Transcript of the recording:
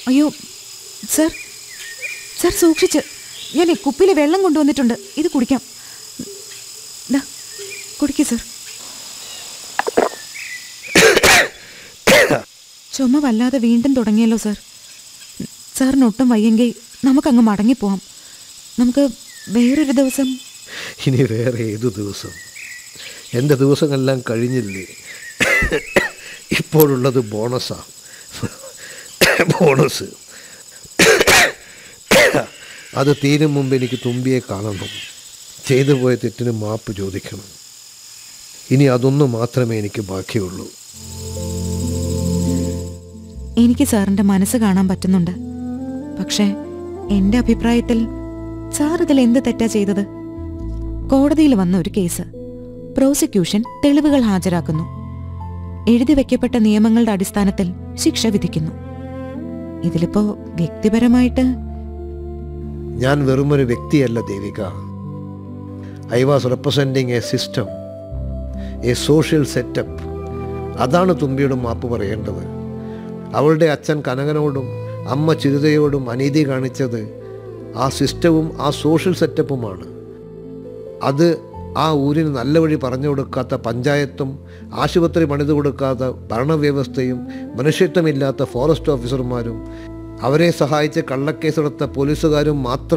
അയ്യോ sir sir സൂക്ഷിച്ച് ഞാൻ കുപ്പിയിൽ വെള്ളം കൊണ്ടുവന്നിട്ടുണ്ട് ഇത് കുടിക്കാം ദാ, കുടിക്ക് സർ ചുമ വല്ലാതെ വീണ്ടും തുടങ്ങിയല്ലോ സർ സാറിന് ഒട്ടും വയ്യെങ്കിൽ നമുക്കങ്ങ് മടങ്ങിപ്പോവാം നമുക്ക് വേറൊരു ദിവസം ഇനി വേറെ ഏതു ദിവസം എൻ്റെ ദിവസങ്ങളെല്ലാം കഴിഞ്ഞില്ലേ ഇപ്പോഴുള്ളത് ബോണസാണ് ബോണസ് അത് തീരും മുമ്പ് എനിക്ക് തുമ്പിയെ കാണണം ചെയ്തു പോയ തെറ്റിന് മാപ്പ് ചോദിക്കണം ഇനി അതൊന്നു മാത്രമേ എനിക്ക് ബാക്കിയുള്ളൂ എനിക്ക് സാറിന്റെ മനസ്സ് കാണാൻ പറ്റുന്നുണ്ട് പക്ഷേ എന്റെ അഭിപ്രായത്തിൽ സാർ ഇതിൽ എന്ത് തെറ്റാ ചെയ്തത് കോടതിയിൽ വന്ന ഒരു കേസ് പ്രോസിക്യൂഷൻ തെളിവുകൾ ഹാജരാക്കുന്നു എഴുതി വെക്കപ്പെട്ട നിയമങ്ങളുടെ അടിസ്ഥാനത്തിൽ ശിക്ഷ വിധിക്കുന്നു ഇതിലിപ്പോ വ്യക്തിപരമായിട്ട് ഞാൻ വെറുമൊരു വ്യക്തിയല്ല Devika I was representing a system a social setup അതാണ് തുമ്പിയോട് മാപ്പ് പറയേണ്ടത് അവളുടെ അച്ഛൻ കനകനോടും അമ്മ ചിരിതയോടും അനീതി കാണിച്ചത് ആ സിസ്റ്റവും ആ സോഷ്യൽ സെറ്റപ്പുമാണ് അത് ആ ഊരിന് നല്ല വഴി പറഞ്ഞു കൊടുക്കാത്ത പഞ്ചായത്തും ആശുപത്രി പണിതു കൊടുക്കാത്ത ഭരണവ്യവസ്ഥയും മനുഷ്യത്വമില്ലാത്ത ഫോറസ്റ്റ് ഓഫീസർമാരും അവരെ സഹായിച്ച് കള്ളക്കേസെടുത്ത പോലീസുകാരും മാത്രം